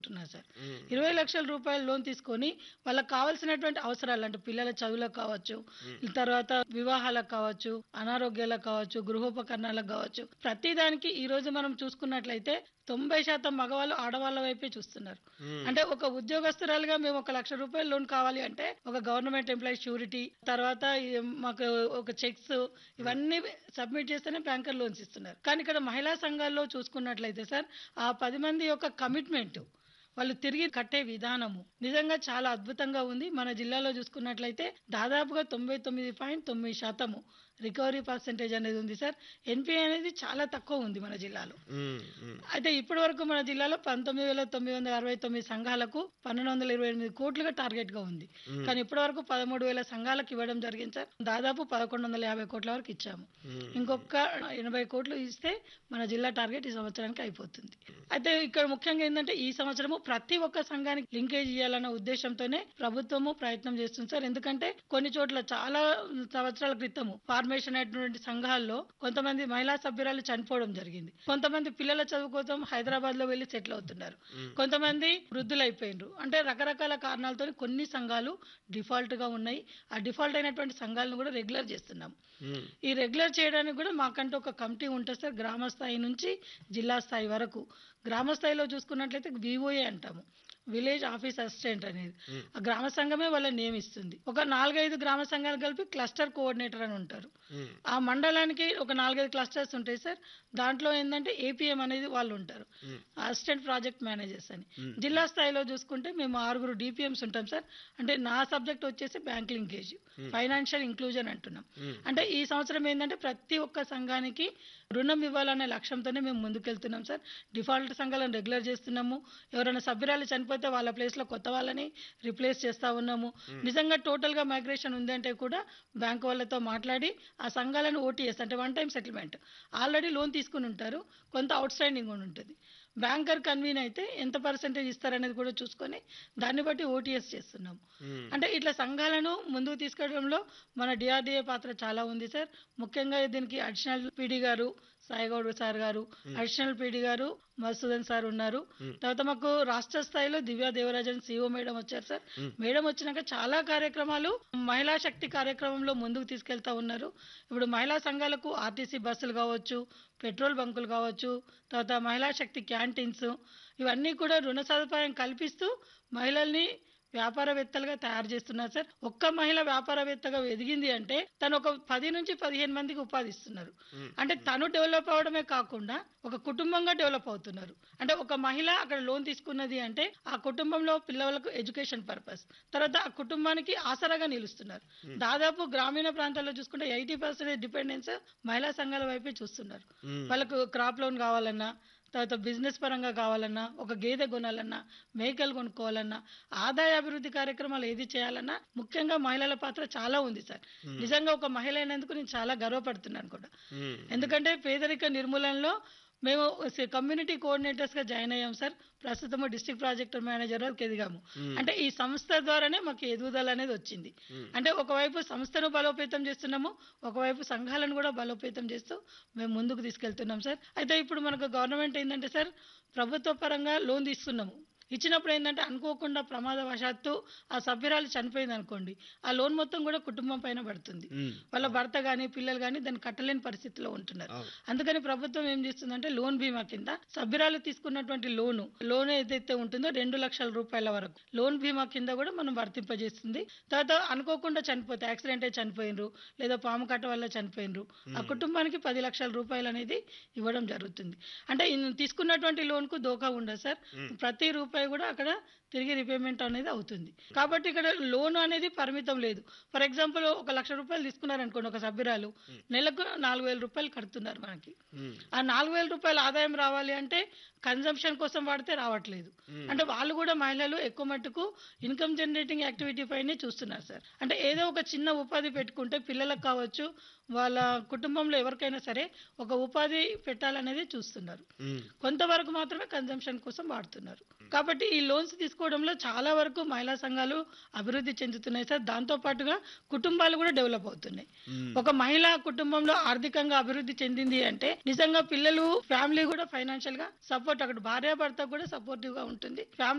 అంటున్నారు సార్ ఇరవై లక్షల రూపాయల లోన్ తీసుకొని వాళ్ళకి కావాల్సినటువంటి అవసరాలు అంటే పిల్లల చదువులకు కావచ్చు తర్వాత వివాహాలకు కావచ్చు అనారోగ్యాలకు కావచ్చు గృహోపకరణాలకు కావచ్చు ప్రతి దానికి ఈ రోజు మనం చూసుకున్నట్లయితే తొంభై శాతం మగవాళ్ళు ఆడవాళ్ళ వైపే చూస్తున్నారు అంటే ఒక ఉద్యోగస్తురాలుగా మేము ఒక లక్ష రూపాయల లోన్ కావాలి అంటే ఒక గవర్నమెంట్ ఎంప్లాయీ షూరిటీ తర్వాత ఈ మాకు ఒక చెక్స్ ఇవన్నీ సబ్మిట్ చేస్తేనే బ్యాంకర్ లోన్స్ ఇస్తున్నారు కానీ ఇక్కడ మహిళా సంఘాల్లో చూసుకున్నట్లయితే సార్ ఆ పది మంది యొక్క కమిట్మెంట్ వాళ్ళు తిరిగి కట్టే విధానము నిజంగా చాలా అద్భుతంగా ఉంది మన జిల్లాలో చూసుకున్నట్లయితే దాదాపుగా తొంభై తొమ్మిది పాయింట్ తొమ్మిది శాతము రికవరీ పర్సెంటేజ్ అనేది ఉంది సార్ ఎన్పిఐ అనేది చాలా తక్కువ ఉంది మన జిల్లాలో అయితే ఇప్పటి వరకు మన జిల్లాలో పంతొమ్మిది వేల తొమ్మిది వందల అరవై తొమ్మిది సంఘాలకు పన్నెండు వందల ఇరవై ఎనిమిది కోట్లుగా టార్గెట్ గా ఉంది కానీ ఇప్పటి వరకు పదమూడు వేల సంఘాలకు ఇవ్వడం జరిగింది సార్ దాదాపు పదకొండు వందల యాభై కోట్ల వరకు ఇచ్చాము ఇంకొక ఎనభై కోట్లు ఇస్తే మన జిల్లా టార్గెట్ ఈ సంవత్సరానికి అయిపోతుంది అయితే ఇక్కడ ముఖ్యంగా ఏంటంటే ఈ సంవత్సరము ప్రతి ఒక్క సంఘానికి లింకేజ్ చేయాలన్న ఉద్దేశంతోనే ప్రభుత్వము ప్రయత్నం చేస్తుంది సార్ ఎందుకంటే కొన్ని చోట్ల చాలా సంవత్సరాల క్రితము ఫార్మేషన్ అయినటువంటి సంఘాల్లో కొంతమంది మహిళా సభ్యురాలు చనిపోవడం జరిగింది కొంతమంది పిల్లల చదువు కోసం హైదరాబాద్ లో వెళ్లి సెటిల్ అవుతున్నారు కొంతమంది వృద్ధులైపోయినరు అంటే రకరకాల కారణాలతో కొన్ని సంఘాలు డిఫాల్ట్ గా ఉన్నాయి ఆ డిఫాల్ట్ అయినటువంటి సంఘాలను కూడా రెగ్యులర్ చేస్తున్నాం ఈ రెగ్యులర్ చేయడానికి కూడా మాకంటూ ఒక కమిటీ ఉంటుంది సార్ గ్రామ స్థాయి నుంచి జిల్లా స్థాయి వరకు గ్రామ స్థాయిలో చూసుకున్నట్లయితే వివోఏ అంటాము విలేజ్ ఆఫీస్ అసిస్టెంట్ అనేది ఆ గ్రామ సంఘమే వాళ్ళని నియమిస్తుంది ఒక నాలుగైదు గ్రామ సంఘాలు కలిపి క్లస్టర్ కోఆర్డినేటర్ అని ఉంటారు ఆ మండలానికి ఒక నాలుగైదు క్లస్టర్స్ ఉంటాయి సార్ దాంట్లో ఏంటంటే ఏపీఎం అనేది వాళ్ళు ఉంటారు అసిస్టెంట్ ప్రాజెక్ట్ మేనేజర్స్ అని జిల్లా స్థాయిలో చూసుకుంటే మేము ఆరుగురు డిపిఎంస్ ఉంటాం సార్ అంటే నా సబ్జెక్ట్ వచ్చేసి బ్యాంక్ లింకేజ్ ఫైనాన్షియల్ ఇంక్లూజన్ అంటున్నాం అంటే ఈ సంవత్సరం ఏంటంటే ప్రతి ఒక్క సంఘానికి రుణం ఇవ్వాలనే లక్ష్యంతోనే మేము ముందుకెళ్తున్నాం సార్ డిఫాల్ట్ సంఘాలను రెగ్యులర్ చేస్తున్నాము ఎవరైనా సభ్యురాలు చనిపోతే వాళ్ళ ప్లేస్ లో కొత్త వాళ్ళని రిప్లేస్ చేస్తా ఉన్నాము నిజంగా టోటల్ గా మైగ్రేషన్ ఉందంటే కూడా బ్యాంక్ వాళ్ళతో మాట్లాడి ఆ సంఘాలను ఓటీఎస్ అంటే one time settlement already loan తీసుకుని ఉంటారు కొంత అవుట్ స్టాండింగ్ కూడా ఉంటుంది బ్యాంకర్ కన్వీన్ అయితే ఎంత పర్సెంటేజ్ ఇస్తారనేది కూడా చూసుకొని దాన్ని బట్టి ఓటీఎస్ చేస్తున్నాము అంటే ఇట్లా సంఘాలను ముందుకు తీసుకెళ్లడంలో మన డిఆర్డిఏ పాత్ర చాలా ఉంది సార్ ముఖ్యంగా దీనికి అడిషనల్ పీడీ గారు సాయిగౌడ్ సార్ గారు అడిషనల్ పీడీ గారు మధుసూదన్ సార్ ఉన్నారు తర్వాత మాకు రాష్ట్ర స్థాయిలో దివ్యా దేవరాజన్ సిఓ మేడం వచ్చారు సార్ మేడం వచ్చినాక చాలా కార్యక్రమాలు మహిళా శక్తి కార్యక్రమంలో ముందుకు తీసుకెళ్తా ఉన్నారు ఇప్పుడు మహిళా సంఘాలకు ఆర్టీసీ బస్సులు కావచ్చు పెట్రోల్ బంకులు కావచ్చు తర్వాత మహిళా శక్తి క్యాంటీన్స్ ఇవన్నీ కూడా రుణ సదుపాయం కల్పిస్తూ మహిళల్ని వ్యాపారవేత్తలుగా తయారు చేస్తున్నారు సార్ ఒక్క మహిళ వ్యాపారవేత్తగా ఎదిగింది అంటే తను ఒక పది నుంచి పదిహేను మందికి ఉపాధి ఇస్తున్నారు అంటే తను డెవలప్ అవడమే కాకుండా ఒక కుటుంబంగా డెవలప్ అవుతున్నారు అంటే ఒక మహిళ అక్కడ లోన్ తీసుకున్నది అంటే ఆ కుటుంబంలో పిల్లలకు ఎడ్యుకేషన్ పర్పస్ తర్వాత ఆ కుటుంబానికి ఆసరాగా నిలుస్తున్నారు దాదాపు గ్రామీణ ప్రాంతాల్లో చూసుకుంటే ఎయిటీ పర్సెంట్ డిపెండెన్స్ మహిళా సంఘాల వైపే చూస్తున్నారు వాళ్ళకు క్రాప్ లోన్ కావాలన్నా తర్వాత బిజినెస్ పరంగా కావాలన్నా ఒక గేదె కొనాలన్నా మేకలు కొనుక్కోవాలన్నా ఆదాయ అభివృద్ధి కార్యక్రమాలు ఏది చేయాలన్నా ముఖ్యంగా మహిళల పాత్ర చాలా ఉంది సార్ నిజంగా ఒక మహిళ అయినందుకు నేను చాలా గర్వపడుతున్నాను కూడా ఎందుకంటే పేదరిక నిర్మూలనలో మేము కమ్యూనిటీ కోఆర్డినేటర్స్ గా జాయిన్ అయ్యాం సార్ ప్రస్తుతం డిస్ట్రిక్ట్ ప్రాజెక్ట్ మేనేజర్ వరకు ఎదిగాము అంటే ఈ సంస్థ ద్వారానే మాకు ఎదుగుదల అనేది వచ్చింది అంటే ఒకవైపు సంస్థను బలోపేతం చేస్తున్నాము ఒకవైపు సంఘాలను కూడా బలోపేతం చేస్తూ మేము ముందుకు తీసుకెళ్తున్నాం సార్ అయితే ఇప్పుడు మనకు గవర్నమెంట్ ఏంటంటే సార్ ప్రభుత్వ పరంగా లోన్ తీసుకున్నాము ఇచ్చినప్పుడు ఏంటంటే అనుకోకుండా ప్రమాదవశాత్తు ఆ సభ్యురాలు చనిపోయింది అనుకోండి ఆ లోన్ మొత్తం కూడా కుటుంబం పైన పడుతుంది వాళ్ళ భర్త గాని పిల్లలు గాని దాన్ని కట్టలేని పరిస్థితిలో ఉంటున్నారు అందుకని ప్రభుత్వం ఏం చేస్తుందంటే లోన్ బీమా కింద సభ్యురాలు తీసుకున్నటువంటి లోను లోన్ ఏదైతే ఉంటుందో రెండు లక్షల రూపాయల వరకు లోన్ బీమా కింద కూడా మనం వర్తింపజేస్తుంది తర్వాత అనుకోకుండా చనిపోతే యాక్సిడెంట్ అయి చనిపోయినరు లేదా పాము కట్ట వల్ల చనిపోయినరు ఆ కుటుంబానికి పది లక్షల రూపాయలు అనేది ఇవ్వడం జరుగుతుంది అంటే ఇన్ తీసుకున్నటువంటి లోన్ కు దోకా ఉండదు సార్ ప్రతి రూపాయి కూడా అక్కడ తిరిగి రిపేమెంట్ అనేది అవుతుంది కాబట్టి ఇక్కడ లోన్ అనేది పరిమితం లేదు ఫర్ ఎగ్జాంపుల్ ఒక లక్ష రూపాయలు తీసుకున్నారు అనుకోండి ఒక సభ్యురాలు నెలకు నాలుగు వేల రూపాయలు కడుతున్నారు మనకి ఆ నాలుగు వేల రూపాయల ఆదాయం రావాలి అంటే కన్జంప్షన్ కోసం వాడితే రావట్లేదు అంటే వాళ్ళు కూడా మహిళలు ఎక్కువ మట్టుకు ఇన్కమ్ జనరేటింగ్ యాక్టివిటీ పైనే చూస్తున్నారు సార్ అంటే ఏదో ఒక చిన్న ఉపాధి పెట్టుకుంటే పిల్లలకు కావచ్చు వాళ్ళ కుటుంబంలో ఎవరికైనా సరే ఒక ఉపాధి పెట్టాలనేది చూస్తున్నారు కొంతవరకు మాత్రమే కన్జంప్షన్ కోసం వాడుతున్నారు కాబట్టి ఈ లోన్స్ తీసుకోవడంలో చాలా వరకు మహిళా సంఘాలు అభివృద్ధి చెందుతున్నాయి సార్ దాంతో పాటుగా కుటుంబాలు కూడా డెవలప్ అవుతున్నాయి మ్మ్. ఒక మహిళా కుటుంబంలో ఆర్థికంగా అభివృద్ధి చెందింది అంటే నిజంగా పిల్లలు ఫ్యామిలీ కూడా ఫైనాన్షియల్ గా సపోర్ట్ అక్కడ భార్యాభర్త కూడా సపోర్టివ్ గా ఉంటుంది ఫ్యామిలీ